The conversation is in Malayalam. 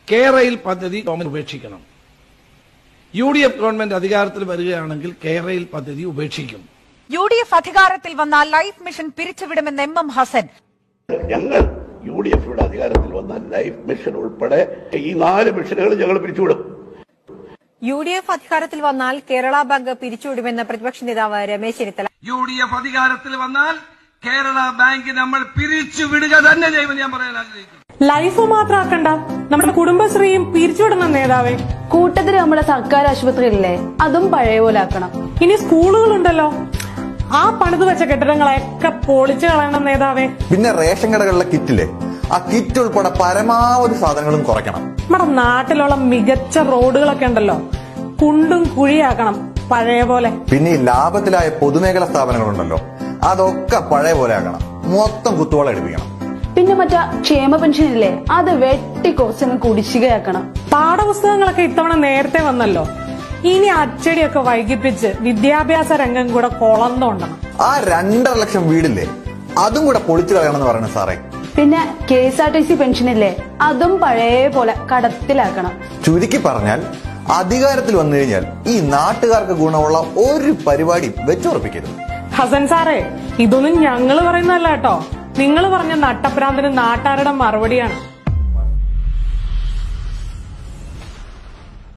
കേരയിൽ പദ്ധതി ഗവൺമെന്റ് ഉപേക്ഷിക്കണം യു ഡി എഫ് ഗവൺമെന്റ് അധികാരത്തിൽ വരികയാണെങ്കിൽ കേരയിൽ പദ്ധതി ഉപേക്ഷിക്കും യു ഡി എഫ് അധികാരത്തിൽ വന്നാൽ ലൈഫ് മിഷൻ പിരിച്ചുവിടുമെന്ന് എം എം ഹസൻ ഞങ്ങൾ യു ഡി എഫിയുടെ അധികാരത്തിൽ വന്ന ലൈഫ് മിഷൻ ഉൾപ്പെടെ ഈ നാല് മിഷനുകൾ ഞങ്ങൾ പിരിച്ചുവിടും യു ഡി എഫ് അധികാരത്തിൽ വന്നാൽ കേരള ബാങ്ക് പിരിച്ചുവിടുമെന്ന് പ്രതിപക്ഷ നേതാവ് Ramesh Chennithala U D F അധികാരത്തിൽ വന്നാൽ കേരള ബാങ്ക് നമ്മൾ പിരിച്ചു വിടുക തന്നെ ചെയ്യുമെന്ന് ഞാൻ പറയാൻ ആഗ്രഹിക്കുന്നു ലൈഫ് മാത്രമാക്കണ്ട നമ്മുടെ കുടുംബശ്രീയും പിരിച്ചുവിടണം നേതാവേ കൂട്ടത്തിൽ നമ്മുടെ സർക്കാർ ആശുപത്രിയില്ലേ അതും പഴയ പോലെ ആക്കണം ഇനി സ്കൂളുകളുണ്ടല്ലോ ആ പണിത് വെച്ച കെട്ടിടങ്ങളെയൊക്കെ പൊളിച്ചു കളയണം നേതാവേ പിന്നെ റേഷൻ കടകളിലെ കിറ്റില്ലേ ആ കിറ്റ് ഉൾപ്പെടെ പരമാവധി സാധനങ്ങളും കുറയ്ക്കണം നമ്മുടെ നാട്ടിലുള്ള മികച്ച റോഡുകളൊക്കെ ഉണ്ടല്ലോ കുണ്ടും കുഴിയാക്കണം പഴയ പോലെ പിന്നെ ഈ ലാഭത്തിലായ പൊതുമേഖലാ സ്ഥാപനങ്ങളുണ്ടല്ലോ അതൊക്കെ പഴയ പോലെ ആക്കണം മൊത്തം കുത്തുവള എടുപ്പിക്കണം പിന്നെ മറ്റേ ക്ഷേമ പെൻഷൻ ഇല്ലേ അത് വെട്ടി കുറച്ചങ്ങ് കുടിശ്ശികയാക്കണം പാഠപുസ്തകങ്ങളൊക്കെ ഇത്തവണ നേരത്തെ വന്നല്ലോ ഇനി അച്ചടിയൊക്കെ വൈകിപ്പിച്ച് വിദ്യാഭ്യാസ രംഗം കൂടെ കുളം തോണ്ടണം ആ രണ്ടര ലക്ഷം വീടില്ലേ അതും കൂടെ പൊളിച്ചു കളയണമെന്ന് പറയുന്നത് സാറേ പിന്നെ K S R T C pension ഇല്ലേ അതും പഴയ പോലെ കടത്തിലാക്കണം ചുരുക്കി പറഞ്ഞാൽ അധികാരത്തിൽ വന്നു കഴിഞ്ഞാൽ ഈ നാട്ടുകാർക്ക് ഗുണമുള്ള ഒരു പരിപാടിയും വെച്ചുറപ്പിക്കരുത് ഹസൻ സാറേ ഇതൊന്നും ഞങ്ങള് പറയുന്നതല്ല കേട്ടോ നിങ്ങൾ പറഞ്ഞ നട്ടപ്രാന്തിന് നാട്ടാരുടെ മറുപടിയാണ്